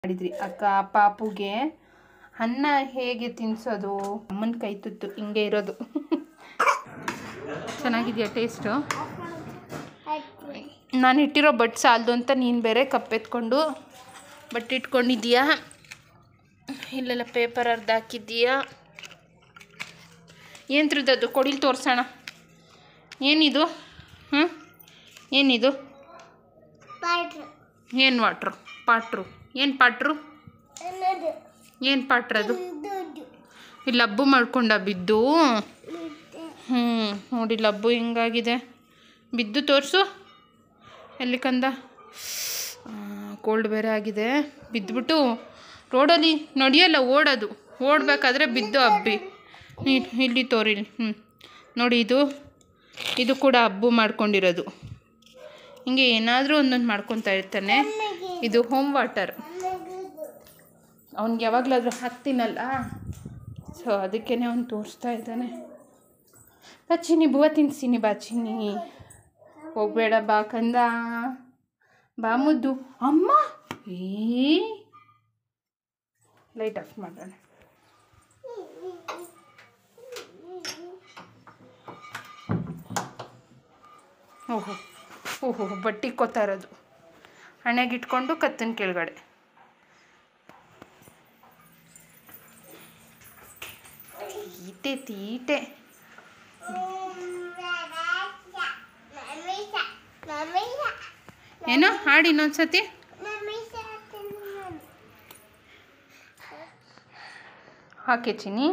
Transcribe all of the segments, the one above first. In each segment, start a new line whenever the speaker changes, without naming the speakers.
ಮಾಡಿದ್ರಿ ಅಕ್ಕ ಪಾಪುಗೆ ಅನ್ನ ಹೇಗೆ ತಿನ್ಸೋದು ಅಮ್ಮನ ಕೈ ತುತ್ತು ಹಿಂಗೆ ಇರೋದು ಚೆನ್ನಾಗಿದೆಯಾ ಟೇಸ್ಟು ನಾನು ಇಟ್ಟಿರೋ ಬಟ್ ಸಾಲದು ಅಂತ ನೀನು ಬೇರೆ ಕಪ್ಪೆತ್ಕೊಂಡು ಬಟ್ಟೆ ಇಟ್ಕೊಂಡಿದ್ದೀಯಾ ಇಲ್ಲೆಲ್ಲ ಪೇಪರ್ ಅರ್ಧ ಹಾಕಿದ್ದೀಯಾ ಏನ್ತ್ರದ್ದು ಕೊಡಿಲಿ ತೋರಿಸೋಣ ಏನಿದು ಹ್ಞೂ ಏನಿದು ಏನು ವಾಟ್ರು ಪಾಟ್ರು ಏನು ಪಾಟ್ರು ಏನು ಪಾಟ್ರದು ಇಲ್ಲಿ ಲಬ್ಬು ಮಾಡ್ಕೊಂಡ ಬಿದ್ದು ಹ್ಞೂ ನೋಡಿ ಲಬ್ಬು ಹೆಂಗಾಗಿದೆ ಬಿದ್ದು ತೋರಿಸು ಎಲ್ಲಿ ಕಂದ ಕೋಲ್ಡ್ ಬೇರೆ ಆಗಿದೆ ಬಿದ್ದುಬಿಟ್ಟು ರೋಡಲ್ಲಿ ನಡೆಯಲ್ಲ ಓಡೋದು ಓಡಬೇಕಾದ್ರೆ ಬಿದ್ದು ಹಬ್ಬಿ ಇ- ಇಲ್ಲಿ ತೋರಿಲಿ ಹ್ಞೂ ನೋಡಿ ಇದು ಇದು ಕೂಡ ಹಬ್ಬು ಮಾಡ್ಕೊಂಡಿರೋದು ಹಿಂಗೆ ಏನಾದರೂ ಒಂದೊಂದು ಮಾಡ್ಕೊತಾ ಇರ್ತಾನೆ ಇದು ಹೋಮ್ ವಾಟರ್ ಅವ್ನಿಗೆ ಯಾವಾಗಲಾದ್ರೂ ಹತ್ತಿನಲ್ಲ ಸೊ ಅದಕ್ಕೇ ಅವ್ನು ತೋರಿಸ್ತಾ ಇದ್ದಾನೆ ಬಚ್ಚಿನಿ ಬುವ ತಿನ್ಸಿನಿ ಬಾಚಿನಿ ಹೋಗ್ಬೇಡ ಬಾ ಕಂದ ಬಾ ಮುದ್ದು ಅಮ್ಮ ಏ ಲೈಟ್ ಆಫ್ ಮಾಡೋಣ ಓಹೋ ಓಹೋ ಬಟ್ಟೆ ಕೊತ್ತಾ ಇರೋದು ಹಣೆಗಿಟ್ಕೊಂಡು ಕತ್ತಿನ ಕೆಳಗಡೆ ತೀಟೆ ತೀಟೆ ಏನೋ ಹಾಡಿ ಇನ್ನೊಂದ್ಸತಿ ಹಾಕೆ ಚಿನಿ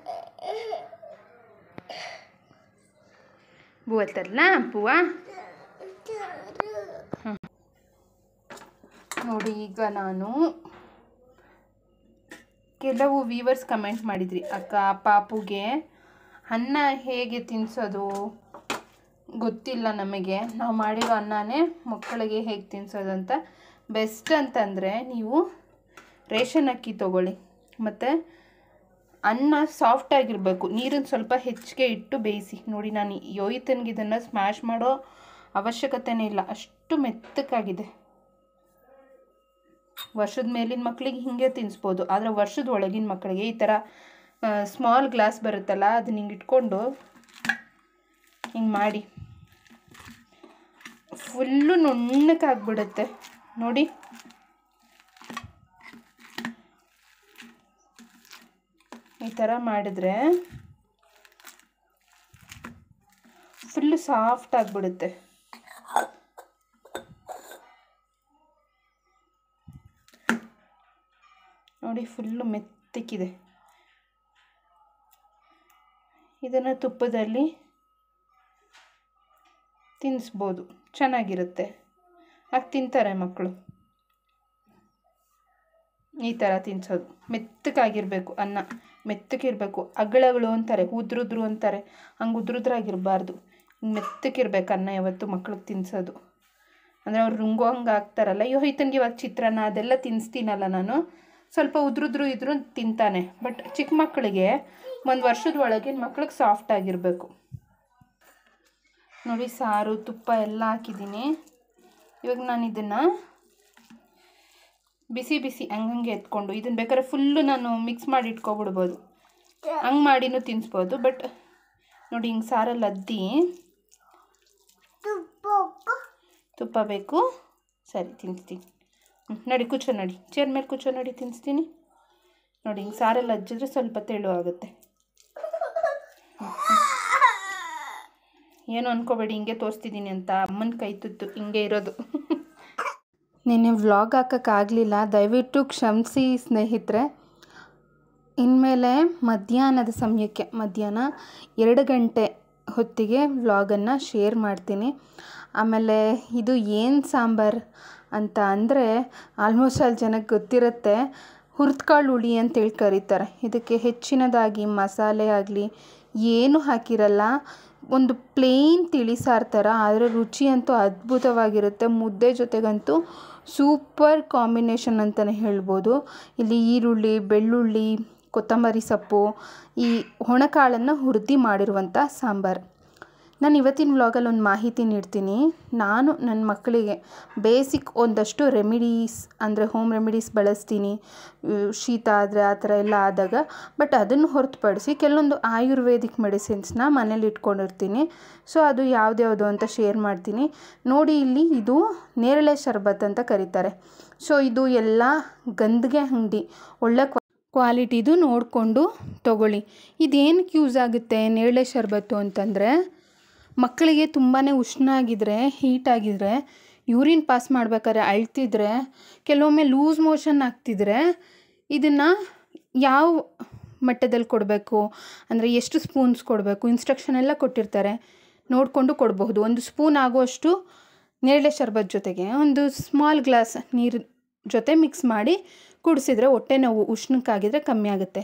ಬುವ ತರಲ ಬುವ ನೋಡಿ ಈಗ ನಾನು ಕೆಲವು ವೀವರ್ಸ್ ಕಮೆಂಟ್ ಮಾಡಿದ್ರಿ ಅಕ್ಕ ಪಾಪುಗೆ ಅನ್ನ ಹೇಗೆ ತಿನ್ಸೋದು ಗೊತ್ತಿಲ್ಲ ನಮಗೆ ನಾವು ಮಾಡಿರೋ ಅನ್ನನೇ ಮಕ್ಕಳಿಗೆ ಹೇಗೆ ತಿನ್ಸೋದು ಅಂತ ಬೆಸ್ಟ್ ಅಂತಂದರೆ ನೀವು ರೇಷನ್ ಅಕ್ಕಿ ತೊಗೊಳ್ಳಿ ಮತ್ತು ಅನ್ನ ಸಾಫ್ಟ್ ಆಗಿರಬೇಕು ನೀರನ್ನು ಸ್ವಲ್ಪ ಹೆಚ್ಚಿಗೆ ಇಟ್ಟು ಬೇಯಿಸಿ ನೋಡಿ ನಾನು ಯೋಯಿತನ್ಗೆ ಇದನ್ನು ಸ್ಮ್ಯಾಶ್ ಮಾಡೋ ಅವಶ್ಯಕತೆನೇ ಇಲ್ಲ ಅಷ್ಟು ಮೆತ್ತಕ್ಕಾಗಿದೆ ವರ್ಷದ ಮೇಲಿನ ಮಕ್ಕಳಿಗೆ ಹಿಂಗೆ ತಿನ್ನಿಸ್ಬೋದು ಆದರೆ ವರ್ಷದ ಒಳಗಿನ ಮಕ್ಕಳಿಗೆ ಈ ಥರ ಸ್ಮಾಲ್ ಗ್ಲಾಸ್ ಬರುತ್ತಲ್ಲ ಅದನ್ನ ಹಿಂಗೆ ಇಟ್ಕೊಂಡು ಹಿಂಗೆ ಮಾಡಿ ಫುಲ್ಲು ನುಣ್ಣಕ್ಕಾಗ್ಬಿಡುತ್ತೆ ನೋಡಿ ಈ ಥರ ಮಾಡಿದ್ರೆ ಫುಲ್ಲು ಸಾಫ್ಟ್ ಆಗಿಬಿಡುತ್ತೆ ನೋಡಿ ಫುಲ್ಲು ಮೆತ್ತಕ್ಕಿದೆ ಇದನ್ನು ತುಪ್ಪದಲ್ಲಿ ತಿನ್ನಿಸ್ಬೋದು ಚೆನ್ನಾಗಿರುತ್ತೆ ಆಗ ತಿಂತಾರೆ ಮಕ್ಕಳು ಈ ಥರ ತಿನ್ಸೋದು ಮೆತ್ತಗಾಗಿರಬೇಕು ಅನ್ನ ಮೆತ್ತಗಿರಬೇಕು ಅಗಳಗಳು ಅಂತಾರೆ ಉದ್ರುದ್ರು ಅಂತಾರೆ ಹಂಗೆ ಉದ್ರುದ್ರಾಗಿರಬಾರ್ದು ಹಿಂಗೆ ಮೆತ್ತಗಿರ್ಬೇಕು ಅನ್ನ ಯಾವತ್ತು ಮಕ್ಳಿಗೆ ತಿನ್ಸೋದು ಅಂದರೆ ಅವ್ರು ರುಂಗೋ ಹಂಗೆ ಆಗ್ತಾರಲ್ಲ ಅಯ್ಯೋ ಈತನಿಗೆ ಇವಾಗ ಚಿತ್ರಾನ್ನ ಅದೆಲ್ಲ ತಿನ್ನಿಸ್ತೀನಲ್ಲ ನಾನು ಸ್ವಲ್ಪ ಉದ್ರುದ್ರು ಇದ್ರು ತಿಂತಾನೆ ಬಟ್ ಚಿಕ್ಕ ಮಕ್ಕಳಿಗೆ ಒಂದು ವರ್ಷದ ಒಳಗಿನ ಮಕ್ಳಿಗೆ ಸಾಫ್ಟ್ ಆಗಿರಬೇಕು ನೋಡಿ ಸಾರು ತುಪ್ಪ ಎಲ್ಲ ಹಾಕಿದ್ದೀನಿ ಇವಾಗ ನಾನು ಇದನ್ನು ಬಿಸಿ ಬಿಸಿ ಹಂಗಂಗೆ ಎತ್ಕೊಂಡು ಇದನ್ನು ಬೇಕಾದ್ರೆ ಫುಲ್ಲು ನಾನು ಮಿಕ್ಸ್ ಮಾಡಿ ಇಟ್ಕೊಬಿಡ್ಬೋದು ಹಂಗೆ ಮಾಡಿನೂ ತಿನ್ನಿಸ್ಬೋದು ಬಟ್ ನೋಡಿ ಹಿಂಗೆ ಸಾರಲ್ಲಿ ಅದ್ದಿ ತುಪ್ಪ ಬೇಕು ಸರಿ ತಿನ್ನಿಸ್ತೀನಿ ಹ್ಞೂ ನಡಿ ಕೂಚೋ ನಡಿ ಚೇರ್ ಮೇಲೆ ಕೂಚೋ ನಡಿ ತಿನ್ನಿಸ್ತೀನಿ ನೋಡಿ ಹಿಂಗೆ ಸಾರಲ್ಲಿ ಹಚ್ಚಿದ್ರೆ ಸ್ವಲ್ಪ ತೆಳು ಆಗುತ್ತೆ ಏನು ಅನ್ಕೋಬೇಡಿ ಹಿಂಗೆ ತೋರಿಸ್ತಿದ್ದೀನಿ ಅಂತ ಅಮ್ಮನ ಕೈ ತುತ್ತು ಹಿಂಗೆ ಇರೋದು ನಿನ್ನೆ ವ್ಲಾಗ್ ಹಾಕೋಕ್ಕಾಗಲಿಲ್ಲ ದಯವಿಟ್ಟು ಕ್ಷಮಿಸಿ ಸ್ನೇಹಿತರೆ ಇನ್ಮೇಲೆ ಮಧ್ಯಾಹ್ನದ ಸಮಯಕ್ಕೆ ಮಧ್ಯಾಹ್ನ ಎರಡು ಗಂಟೆ ಹೊತ್ತಿಗೆ ವ್ಲಾಗನ್ನು ಶೇರ್ ಮಾಡ್ತೀನಿ ಆಮೇಲೆ ಇದು ಏನು ಸಾಂಬಾರು ಅಂತ ಅಂದರೆ ಆಲ್ಮೋಸ್ಟ್ ಅಲ್ಲಿ ಜನಕ್ಕೆ ಗೊತ್ತಿರುತ್ತೆ ಹುರ್ತ್ಕಾಳು ಹುಳಿ ಅಂತೇಳಿ ಕರೀತಾರೆ ಇದಕ್ಕೆ ಹೆಚ್ಚಿನದಾಗಿ ಮಸಾಲೆ ಆಗಲಿ ಏನು ಹಾಕಿರಲ್ಲ ಒಂದು ಪ್ಲೇನ್ ತಿಳಿ ಸಾರು ಥರ ಆದರೆ ರುಚಿ ಅಂತೂ ಅದ್ಭುತವಾಗಿರುತ್ತೆ ಮುದ್ದೆ ಜೊತೆಗಂತೂ ಸೂಪರ್ ಕಾಂಬಿನೇಷನ್ ಅಂತಲೇ ಹೇಳ್ಬೋದು ಇಲ್ಲಿ ಈರುಳ್ಳಿ ಬೆಳ್ಳುಳ್ಳಿ ಕೊತ್ತಂಬರಿ ಸೊಪ್ಪು ಈ ಒಣಕಾಳನ್ನು ಹುರಿದು ಮಾಡಿರುವಂಥ ಸಾಂಬಾರು ನಾನು ಇವತ್ತಿನ ವ್ಲಾಗಲ್ಲಿ ಒಂದು ಮಾಹಿತಿ ನೀಡ್ತೀನಿ ನಾನು ನನ್ನ ಮಕ್ಕಳಿಗೆ ಬೇಸಿಕ್ ಒಂದಷ್ಟು ರೆಮಿಡೀಸ್ ಅಂದರೆ ಹೋಮ್ ರೆಮಿಡೀಸ್ ಬಳಸ್ತೀನಿ ಇವ್ ಶೀತ ಆದರೆ ಆ ಥರ ಎಲ್ಲ ಆದಾಗ ಬಟ್ ಅದನ್ನು ಹೊರತುಪಡಿಸಿ ಕೆಲವೊಂದು ಆಯುರ್ವೇದಿಕ್ ಮೆಡಿಸಿನ್ಸ್ನ ಮನೇಲಿ ಇಟ್ಕೊಂಡಿರ್ತೀನಿ ಸೊ ಅದು ಯಾವ್ದ್ಯಾವುದು ಅಂತ ಶೇರ್ ಮಾಡ್ತೀನಿ ನೋಡಿ ಇಲ್ಲಿ ಇದು ನೇರಳೆ ಶರ್ಬತ್ ಅಂತ ಕರೀತಾರೆ ಸೊ ಇದು ಎಲ್ಲ ಗಂದಿಗೆ ಅಂಗಡಿ ಒಳ್ಳೆ ಕ್ವಾ ಕ್ವಾಲಿಟಿದು ನೋಡಿಕೊಂಡು ತೊಗೊಳ್ಳಿ ಇದೇನಕ್ಕೆ ಯೂಸ್ ಆಗುತ್ತೆ ನೇರಳೆ ಶರ್ಬತ್ತು ಅಂತಂದರೆ ಮಕ್ಕಳಿಗೆ ತುಂಬಾ ಉಷ್ಣ ಆಗಿದ್ರೆ ಹೀಟ್ ಆಗಿದ್ರೆ ಯೂರಿನ್ ಪಾಸ್ ಮಾಡ್ಬೇಕಾದ್ರೆ ಅಳ್ತಿದ್ರೆ ಕೆಲವೊಮ್ಮೆ ಲೂಸ್ ಮೋಷನ್ ಆಗ್ತಿದ್ರೆ ಇದನ್ನು ಯಾವ ಮಟ್ಟದಲ್ಲಿ ಕೊಡಬೇಕು ಅಂದರೆ ಎಷ್ಟು ಸ್ಪೂನ್ಸ್ ಕೊಡಬೇಕು ಇನ್ಸ್ಟ್ರಕ್ಷನ್ ಎಲ್ಲ ಕೊಟ್ಟಿರ್ತಾರೆ ನೋಡಿಕೊಂಡು ಕೊಡಬಹುದು ಒಂದು ಸ್ಪೂನ್ ಆಗುವಷ್ಟು ನೇರಳೆ ಶರ್ಬತ್ ಜೊತೆಗೆ ಒಂದು ಸ್ಮಾಲ್ ಗ್ಲಾಸ್ ನೀರು ಜೊತೆ ಮಿಕ್ಸ್ ಮಾಡಿ ಕುಡಿಸಿದ್ರೆ ಹೊಟ್ಟೆ ನೋವು ಉಷ್ಣಕ್ಕಾಗಿದ್ರೆ ಕಮ್ಮಿ ಆಗುತ್ತೆ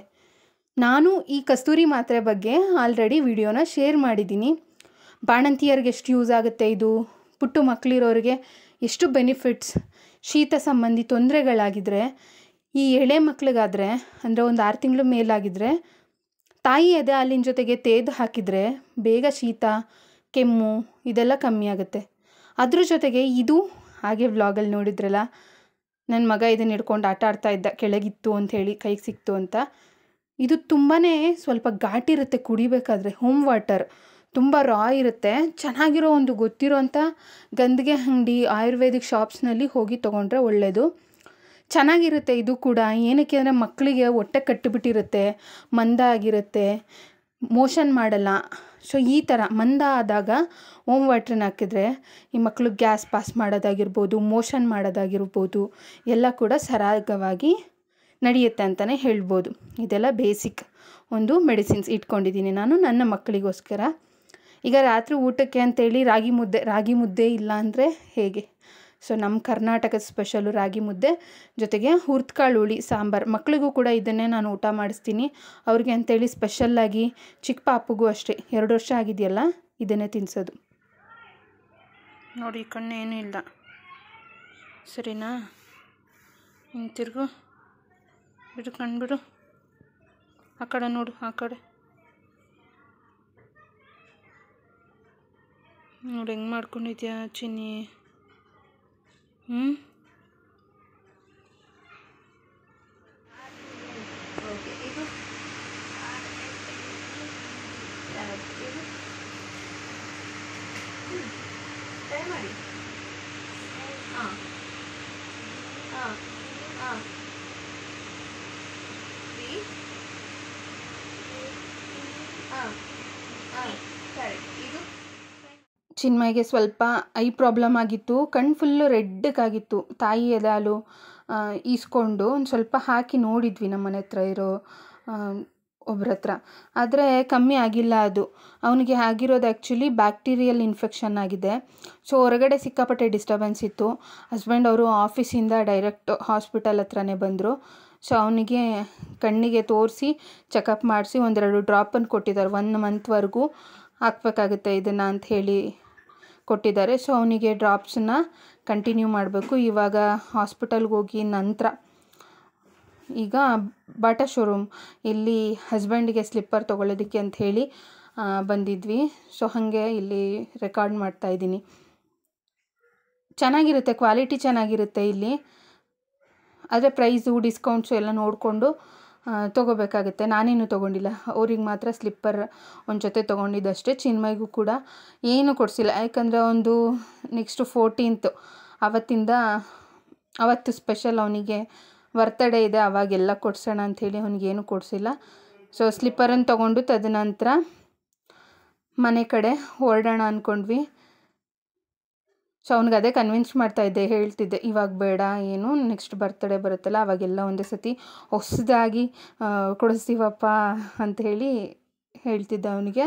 ನಾನು ಈ ಕಸ್ತೂರಿ ಮಾತ್ರೆ ಬಗ್ಗೆ ಆಲ್ರೆಡಿ ವಿಡಿಯೋನ ಶೇರ್ ಮಾಡಿದ್ದೀನಿ ಬಾಣಂತಿಯರಿಗೆ ಎಷ್ಟು ಯೂಸ್ ಆಗುತ್ತೆ ಇದು ಪುಟ್ಟು ಮಕ್ಕಳಿರೋರಿಗೆ ಎಷ್ಟು ಬೆನಿಫಿಟ್ಸ್ ಶೀತ ಸಂಬಂಧಿ ತೊಂದರೆಗಳಾಗಿದ್ದರೆ ಈ ಎಳೆ ಮಕ್ಕಳಿಗಾದರೆ ಅಂದರೆ ಒಂದು ಆರು ತಿಂಗಳು ಮೇಲಾಗಿದ್ದರೆ ತಾಯಿ ಎದೆ ಹಾಲಿನ ಜೊತೆಗೆ ತೇದು ಹಾಕಿದರೆ ಬೇಗ ಶೀತ ಕೆಮ್ಮು ಇದೆಲ್ಲ ಕಮ್ಮಿ ಆಗುತ್ತೆ ಅದ್ರ ಜೊತೆಗೆ ಇದು ಹಾಗೆ ವ್ಲಾಗಲ್ಲಿ ನೋಡಿದ್ರಲ್ಲ ನನ್ನ ಮಗ ಇದನ್ನು ಹಿಡ್ಕೊಂಡು ಆಟ ಆಡ್ತಾ ಇದ್ದ ಕೆಳಗಿತ್ತು ಅಂಥೇಳಿ ಕೈಗೆ ಸಿಕ್ತು ಅಂತ ಇದು ತುಂಬಾ ಸ್ವಲ್ಪ ಘಾಟಿ ಇರುತ್ತೆ ಕುಡಿಬೇಕಾದ್ರೆ ಹೋಮ್ ವಾಟರ್ ತುಂಬ ರಾ ಇರುತ್ತೆ ಚೆನ್ನಾಗಿರೋ ಒಂದು ಗೊತ್ತಿರೋಂಥ ಗಂದಿಗೆ ಅಂಗಡಿ ಆಯುರ್ವೇದಿಕ್ ಶಾಪ್ಸ್ನಲ್ಲಿ ಹೋಗಿ ತೊಗೊಂಡ್ರೆ ಒಳ್ಳೆಯದು ಚೆನ್ನಾಗಿರುತ್ತೆ ಇದು ಕೂಡ ಏನಕ್ಕೆ ಅಂದರೆ ಮಕ್ಕಳಿಗೆ ಹೊಟ್ಟೆ ಕಟ್ಟಿಬಿಟ್ಟಿರುತ್ತೆ ಮಂದ ಆಗಿರುತ್ತೆ ಮೋಷನ್ ಮಾಡಲ್ಲ ಸೊ ಈ ಥರ ಮಂದ ಆದಾಗ ಓಮ್ ವಾಟ್ರನ್ನ ಹಾಕಿದ್ರೆ ಈ ಮಕ್ಕಳು ಗ್ಯಾಸ್ ಪಾಸ್ ಮಾಡೋದಾಗಿರ್ಬೋದು ಮೋಷನ್ ಮಾಡೋದಾಗಿರ್ಬೋದು ಎಲ್ಲ ಕೂಡ ಸರಾಗವಾಗಿ ನಡೆಯುತ್ತೆ ಅಂತಲೇ ಹೇಳ್ಬೋದು ಇದೆಲ್ಲ ಬೇಸಿಕ್ ಒಂದು ಮೆಡಿಸಿನ್ಸ್ ಇಟ್ಕೊಂಡಿದ್ದೀನಿ ನಾನು ನನ್ನ ಮಕ್ಕಳಿಗೋಸ್ಕರ ಈಗ ರಾತ್ರಿ ಊಟಕ್ಕೆ ಅಂತೇಳಿ ರಾಗಿ ಮುದ್ದೆ ರಾಗಿ ಮುದ್ದೆ ಇಲ್ಲ ಅಂದರೆ ಹೇಗೆ ಸೊ ನಮ್ಮ ಕರ್ನಾಟಕದ ಸ್ಪೆಷಲು ರಾಗಿ ಮುದ್ದೆ ಜೊತೆಗೆ ಹುರ್ತ್ಕಾಳು ಹುಳಿ ಸಾಂಬಾರು ಮಕ್ಕಳಿಗೂ ಕೂಡ ಇದನ್ನೇ ನಾನು ಊಟ ಮಾಡಿಸ್ತೀನಿ ಅವ್ರಿಗೆ ಅಂತೇಳಿ ಸ್ಪೆಷಲ್ಲಾಗಿ ಚಿಕ್ಕ ಪಾಪುಗೂ ಅಷ್ಟೇ ಎರಡು ವರ್ಷ ಆಗಿದೆಯಲ್ಲ ಇದನ್ನೇ ತಿನ್ನಿಸೋದು ನೋಡಿ ಕಣ್ಣೇನೂ ಇಲ್ಲ ಸರಿನಾ ಹಿಂಗೆ ತಿರುಗು ಬಿಡು ಕಣ್ಬಿಡು ಆ ಕಡೆ ನೋಡು ಆ ಕಡೆ ನೋಡಿ ಹೆಂಗೆ ಮಾಡ್ಕೊಂಡಿದ್ಯಾ ಚಿನ್ನಿ ಹ್ಞೂ ಚಿನ್ಮಯ್ಗೆ ಸ್ವಲ್ಪ ಐ ಪ್ರಾಬ್ಲಮ್ ಆಗಿತ್ತು ಕಣ್ಣು ಫುಲ್ಲು ರೆಡ್ಡಗಾಗಿತ್ತು ತಾಯಿ ಎದೆ ಹಾಲು ಈಸ್ಕೊಂಡು ಒಂದು ಸ್ವಲ್ಪ ಹಾಕಿ ನೋಡಿದ್ವಿ ನಮ್ಮ ಮನೆ ಹತ್ರ ಇರೋ ಒಬ್ರ ಹತ್ರ ಆದರೆ ಕಮ್ಮಿ ಆಗಿಲ್ಲ ಅದು ಅವನಿಗೆ ಆಗಿರೋದು ಆ್ಯಕ್ಚುಲಿ ಬ್ಯಾಕ್ಟೀರಿಯಲ್ ಇನ್ಫೆಕ್ಷನ್ ಆಗಿದೆ ಸೊ ಹೊರಗಡೆ ಸಿಕ್ಕಾಪಟ್ಟೆ ಡಿಸ್ಟರ್ಬೆನ್ಸ್ ಇತ್ತು ಹಸ್ಬೆಂಡ್ ಅವರು ಆಫೀಸಿಂದ ಡೈರೆಕ್ಟ್ ಹಾಸ್ಪಿಟಲ್ ಹತ್ರನೇ ಬಂದರು ಸೊ ಅವನಿಗೆ ಕಣ್ಣಿಗೆ ತೋರಿಸಿ ಚೆಕಪ್ ಮಾಡಿಸಿ ಒಂದೆರಡು ಡ್ರಾಪನ್ನು ಕೊಟ್ಟಿದ್ದಾರೆ ಒನ್ ಮಂತ್ವರೆಗೂ ಹಾಕ್ಬೇಕಾಗುತ್ತೆ ಇದನ್ನು ಅಂತ ಹೇಳಿ ಕೊಟ್ಟಿದ್ದಾರೆ ಸೊ ಅವನಿಗೆ ಡ್ರಾಪ್ಸನ್ನ ಕಂಟಿನ್ಯೂ ಮಾಡಬೇಕು ಇವಾಗ ಹಾಸ್ಪಿಟಲ್ಗೆ ಹೋಗಿ ನಂತರ ಈಗ ಬಾಟಾ ಶೋರೂಮ್ ಇಲ್ಲಿ ಹಸ್ಬೆಂಡಿಗೆ ಸ್ಲಿಪ್ಪರ್ ತೊಗೊಳ್ಳೋದಕ್ಕೆ ಅಂತ ಹೇಳಿ ಬಂದಿದ್ವಿ ಸೊ ಹಾಗೆ ಇಲ್ಲಿ ರೆಕಾರ್ಡ್ ಮಾಡ್ತಾಯಿದ್ದೀನಿ ಚೆನ್ನಾಗಿರುತ್ತೆ ಕ್ವಾಲಿಟಿ ಚೆನ್ನಾಗಿರುತ್ತೆ ಇಲ್ಲಿ ಆದರೆ ಪ್ರೈಸು ಡಿಸ್ಕೌಂಟ್ಸು ಎಲ್ಲ ನೋಡಿಕೊಂಡು ತೊಗೋಬೇಕಾಗುತ್ತೆ ನಾನೇನು ತೊಗೊಂಡಿಲ್ಲ ಅವ್ರಿಗೆ ಮಾತ್ರ ಸ್ಲಿಪ್ಪರ್ ಒಂದು ಜೊತೆ ತೊಗೊಂಡಿದ್ದಷ್ಟೇ ಚಿನ್ಮಯ್ಗೂ ಕೂಡ ಏನು ಕೊಡಿಸಿಲ್ಲ ಯಾಕಂದರೆ ಒಂದು ನೆಕ್ಸ್ಟು ಫೋರ್ಟೀನ್ತು ಆವತ್ತಿಂದ ಅವತ್ತು ಸ್ಪೆಷಲ್ ಅವನಿಗೆ ಬರ್ತಡೇ ಇದೆ ಅವಾಗೆಲ್ಲ ಕೊಡ್ಸೋಣ ಅಂಥೇಳಿ ಅವನಿಗೇನು ಕೊಡಿಸಿಲ್ಲ ಸೊ ಸ್ಲಿಪ್ಪರನ್ನು ತೊಗೊಂಡು ತದನಂತರ ಮನೆ ಕಡೆ ಹೊರಡೋಣ ಅಂದ್ಕೊಂಡ್ವಿ ಸೊ ಅವ್ನಿಗೆ ಅದೇ ಕನ್ವಿನ್ಸ್ ಮಾಡ್ತಾಯಿದ್ದೆ ಹೇಳ್ತಿದ್ದೆ ಇವಾಗ ಬೇಡ ಏನು ನೆಕ್ಸ್ಟ್ ಬರ್ತಡೇ ಬರುತ್ತಲ್ಲ ಅವಾಗೆಲ್ಲ ಒಂದೇ ಸತಿ ಹೊಸದಾಗಿ ಕೊಡಿಸ್ತೀವಪ್ಪ ಅಂತ ಹೇಳಿ ಹೇಳ್ತಿದ್ದೆ ಅವನಿಗೆ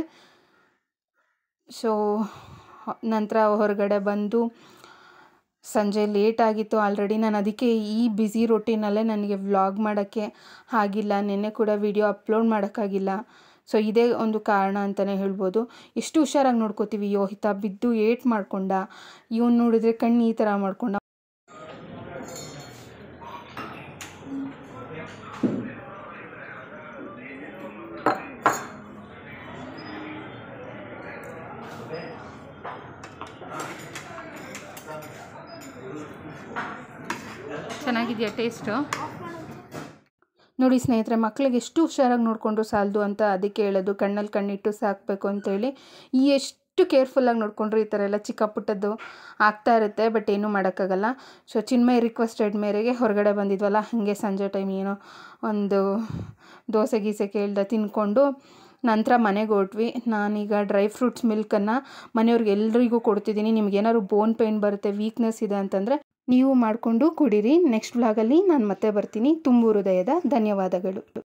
ಸೊ ನಂತರ ಹೊರಗಡೆ ಬಂದು ಸಂಜೆ ಲೇಟ್ ಆಗಿತ್ತು ಆಲ್ರೆಡಿ ನಾನು ಅದಕ್ಕೆ ಈ ಬ್ಯುಸಿ ರೊಟೀನಲ್ಲೇ ನನಗೆ ವ್ಲಾಗ್ ಮಾಡೋಕ್ಕೆ ಆಗಿಲ್ಲ ನಿನ್ನೆ ಕೂಡ ವಿಡಿಯೋ ಅಪ್ಲೋಡ್ ಮಾಡೋಕ್ಕಾಗಿಲ್ಲ ಸೊ ಇದೇ ಒಂದು ಕಾರಣ ಅಂತಲೇ ಹೇಳ್ಬೋದು ಎಷ್ಟು ಹುಷಾರಾಗಿ ನೋಡ್ಕೋತೀವಿ ಯೋಹಿತ ಬಿದ್ದು ಏಟ್ ಮಾಡ್ಕೊಂಡ ಇವನು ನೋಡಿದ್ರೆ ಕಣ್ಣು ಈ ಥರ ಮಾಡ್ಕೊಂಡ ಚೆನ್ನಾಗಿದೆಯಾ ಟೇಸ್ಟು ನೋಡಿ ಸ್ನೇಹಿತರೆ ಮಕ್ಳಿಗೆ ಎಷ್ಟು ಹುಷಾರಾಗಿ ನೋಡಿಕೊಂಡ್ರು ಸಾಲದು ಅಂತ ಅದಕ್ಕೆ ಹೇಳೋದು ಕಣ್ಣಲ್ಲಿ ಕಣ್ಣಿಟ್ಟು ಸಾಕಬೇಕು ಅಂತೇಳಿ ಈ ಎಷ್ಟು ಕೇರ್ಫುಲ್ಲಾಗಿ ನೋಡಿಕೊಂಡ್ರು ಈ ಥರ ಎಲ್ಲ ಚಿಕ್ಕ ಪುಟ್ಟದ್ದು ಆಗ್ತಾ ಇರುತ್ತೆ ಬಟ್ ಏನೂ ಮಾಡೋಕ್ಕಾಗಲ್ಲ ಸೊ ಚಿನ್ಮಯ್ ರಿಕ್ವೆಸ್ಟೆಡ್ ಮೇರೆಗೆ ಹೊರಗಡೆ ಬಂದಿದ್ವಲ್ಲ ಹಾಗೆ ಸಂಜೆ ಟೈಮ್ ಏನೋ ಒಂದು ದೋಸೆ ಗೀಸೆ ಕೇಳ್ದೆ ತಿಂದ್ಕೊಂಡು ನಂತರ ಮನೆಗೆ ಹೊರಟ್ವಿ ನಾನೀಗ ಡ್ರೈ ಫ್ರೂಟ್ಸ್ ಮಿಲ್ಕನ್ನು ಮನೆಯವ್ರಿಗೆ ಎಲ್ರಿಗೂ ಕೊಡ್ತಿದ್ದೀನಿ ನಿಮ್ಗೆ ಏನಾದ್ರು ಬೋನ್ ಪೇಯ್ನ್ ಬರುತ್ತೆ ವೀಕ್ನೆಸ್ ಇದೆ ಅಂತಂದರೆ ನೀವು ಮಾಡಿಕೊಂಡು ಕುಡೀರಿ ನೆಕ್ಸ್ಟ್ ವ್ಲಾಗಲ್ಲಿ ನಾನು ಮತ್ತೆ ಬರ್ತೀನಿ ತುಂಬು ಹೃದಯದ ಧನ್ಯವಾದಗಳು